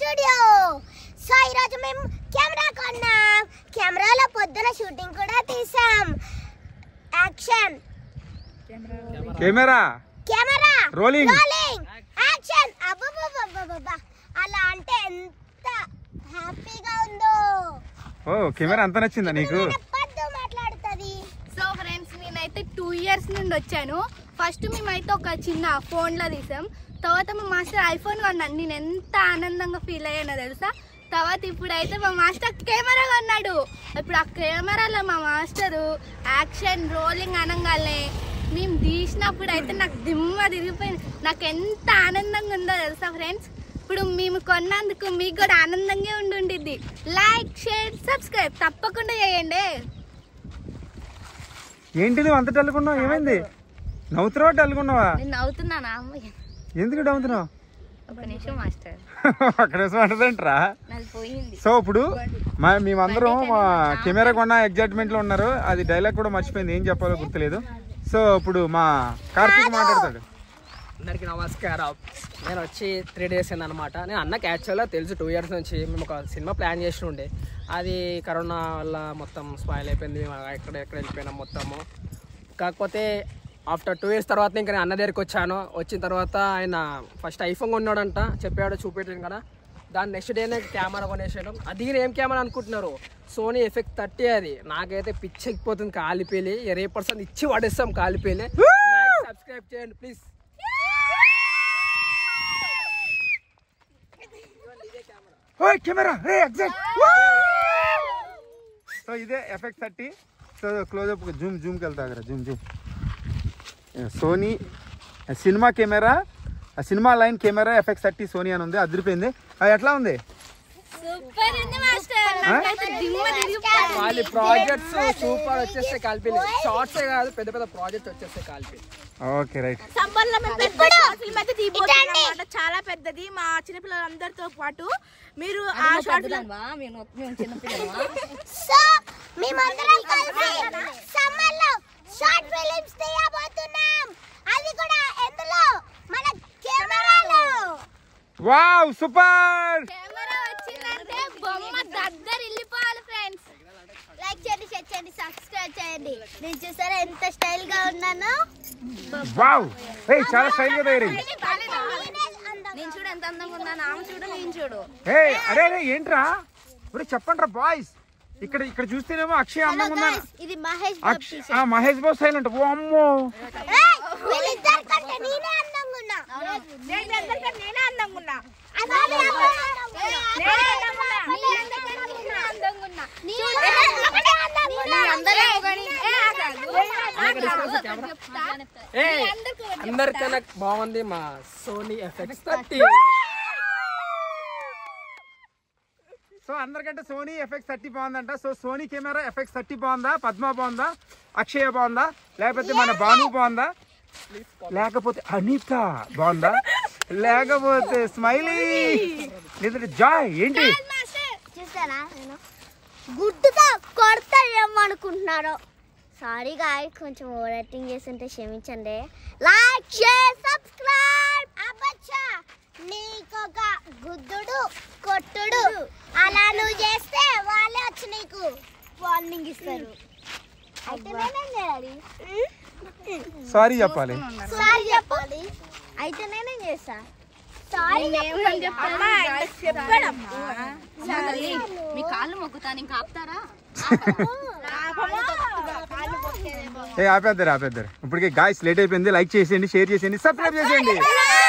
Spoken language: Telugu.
స్టూడియో సో ఈరోజు మేము కెమెరా కొన్నాం కెమెరాలో పొద్దున షూటింగ్ కూడా తీసాం action camera camera Rolling. Rolling action అబ్బబ్బబ్బబ్బబ్బా అలా అంటే ఎంత హ్యాపీగా ఉందో ఓ కెమెరా అంత నచ్చిందా నీకు మన పద్దు మాట్లాడుతుంది సో ఫ్రెండ్స్ నేనైతే టూ ఇయర్స్ నుండి వచ్చాను ఫస్ట్ మేమైతే ఒక చిన్న ఫోన్లో తీసాం తర్వాత మా మాస్టర్ ఐఫోన్ కొన్నాడు నేను ఎంత ఆనందంగా ఫీల్ అయ్యానో తెలుసా తర్వాత ఇప్పుడైతే మా మాస్టర్ కెమెరా కొన్నాడు ఇప్పుడు ఆ కెమెరాలో మా మాస్టరు యాక్షన్ రోలింగ్ అనగానే మేము తీసినప్పుడు అయితే నాకు దిమ్మ తిరిగిపోయింది నాకు ఎంత ఆనందంగా ఉందో తెలుసా ఫ్రెండ్స్ ఇప్పుడు మేము కొన్నందుకు మీకు కూడా ఆనందంగా ఉండి ఉండిద్ది లైక్ షేర్ సబ్స్క్రైబ్ తప్పకుండా చేయండి ఏంటి నువ్వు అంత డల్లుకున్నావు ఏమైంది నవ్వుతున్నావా డల్లుకున్నావా నేను నవ్వుతున్నానా అమ్మాయి ఎందుకు నవ్వుతున్నావు ఒక నిమిషం మాస్టర్ అక్కడ అంటదంట్రా నాది పోయింది సో ఇప్పుడు మా మేమందరం మా కెమెరా కొన్న ఎగ్జైట్మెంట్ లో ఉన్నారు అది డైలాగ్ కూడా మర్చిపోయింది ఏం చెప్పాలో గుర్తులేదు సో ఇప్పుడు మా కార్తీక్ మాట్లాడతాడు అందరికీ నమస్కారం నేను వచ్చి త్రీ డేస్ అయిందనమాట నేను అన్నకి యాక్చువల్గా తెలుసు టూ ఇయర్స్ నుంచి మేము ఒక సినిమా ప్లాన్ చేసి ఉండే అది కరోనా వల్ల మొత్తం స్పాయిల్ అయిపోయింది మేము ఎక్కడ ఎక్కడ వెళ్ళిపోయినాం మొత్తము కాకపోతే ఆఫ్టర్ టూ ఇయర్స్ తర్వాత ఇంకా నేను అన్న దగ్గరికి వచ్చాను వచ్చిన తర్వాత ఆయన ఫస్ట్ ఐఫోన్ కొన్నాడంట చెప్పాడు చూపెట్టాను కదా దాని నెక్స్ట్ డేనే కెమెరా కొనేసాడు అది ఏం కెమెరా అనుకుంటున్నారు సోనీ ఎఫెక్ట్ థర్టీ అది నాకైతే పిచ్చి ఎక్కిపోతుంది కాలిపోయి ఇరవై పర్సెంట్ ఇచ్చి పడేస్తాం కాలిపోయి సబ్స్క్రైబ్ చేయండి ప్లీజ్ ఓయ్ కెమెరా రే ఎగ్జాక్ట్ సో ఇదే effect thirty so closeup zoom జూమ్కి వెళ్తా కదా zoom zoom Sony cinema camera cinema line camera effect thirty Sony అని ఉంది అదిరిపోయింది అది ఎట్లా ఉంది సూపర్ ఉంది మాస్టర్ నాకైతే దిమ్మ తిరిగిపోయింది వాళ్ళ ప్రాజెక్ట్స్ సూపర్ వచ్చేస్తే కాల్పిలి షార్ట్సే కాదు పెద్ద పెద్ద ప్రాజెక్ట్ వచ్చేస్తే కాల్పిలి ఓకే రైట్ సమ్మర్ లో మేము పెద్ద ఫిల్మ్ అయితే తీయబోతున్నాం అన్నమాట. చాలా పెద్దది మా చిన్నపిల్లలందరితో పాటు మీరు ఆ షార్ట్ సో మేమందరం కలిసి సమ్మర్ లో షార్ట్ ఫిలిమ్స్ తీయబోతున్నాం అది కూడా ఎందులో మన కెమెరాలో వావ్ సూపర్ కెమెరా వచ్చిందంటే బొమ్మ దగ్గర వెళ్ళిపోవాలి ఫ్రెండ్స్ లైక్ చేయండి షేర్ చేయండి సబ్స్క్రైబ్ చేయండి నేను చూసారా ఎంత స్టైల్ గా ఉన్నానో వావ్ ఏ చాలా స్టైల్ గా తయారైంది నేనే అందంగా నేను చూడు ఎంత అందంగా ఉన్నాను ఆమె చూడు నేను చూడు ఏ అరే అరే ఏంట్రా ఇప్పుడు చెప్పండి రా బాయ్స్ ఇక్కడ ఇక్కడ చూస్తేనేమో అక్షయ్ అందంగా ఉన్నాను ఇది మహేష్ అక్ష ఆ, మహేష్ బాబు సైలెంట్ ఓ అమ్మో ఏయ్, వీళ్ళిద్దరి కంటే నేనే అందంగా ఉన్నా నేను అందరికన్నా నేనే అందంగా ఉన్నా అదే అందంగా ఉన్నా. నేనే అందంగా ఉన్నా. నేనే అందంగా ఉన్నా. నేనే అందంగా ఉన్నా. అందరూ కానీ ఏ ఆగాగు. ఏ అందరికన్నా బాగుంది మా సోనీ ఎఫెక్ట్స్ థర్టీ సో అందరికంటే సోనీ ఎఫెక్స్ థర్టీ బాగుందంట so Sony camera effects thirty బాగుందా పద్మ బాగుందా అక్షయ బాగుందా లేకపోతే మన భాను బాగుందా లేకపోతే అనిత బాగుందా లేకపోతే స్మైలీ లేదంటే జాయ్ ఏంటి చూసారా నేను గుడ్డుతో కొడతాడేమో అనుకుంటున్నారు సారీ గాయ కొంచెం ఓవర్ యాక్టింగ్ చేస్తుంటే క్షమించండి లైక్ షేర్ సబ్స్క్రైబ్ అబ్బచ్చా నీకొక గుద్దుడు కొట్టుడు అలా నువ్వు చేస్తే వాళ్ళే వచ్చి నీకు వార్నింగ్ ఇస్తారు అయితే నేనేం చేయాలి సారీ చెప్పాలి సారీ చెప్పాలి అయితే నేనేం చేస్తా సారీ అమ్మా ఇంత చెప్పాడమ్మా మీ కాళ్ళు మొక్కుతాను ఇంకా ఆపుతారా ఏ ఆపేద్దరు ఆపేద్దరు ఇప్పటికే గాయస్ లేట్ అయిపోయింది లైక్ చేసేయండి షేర్ చేసేయండి సబ్స్క్రైబ్ చేసేయండి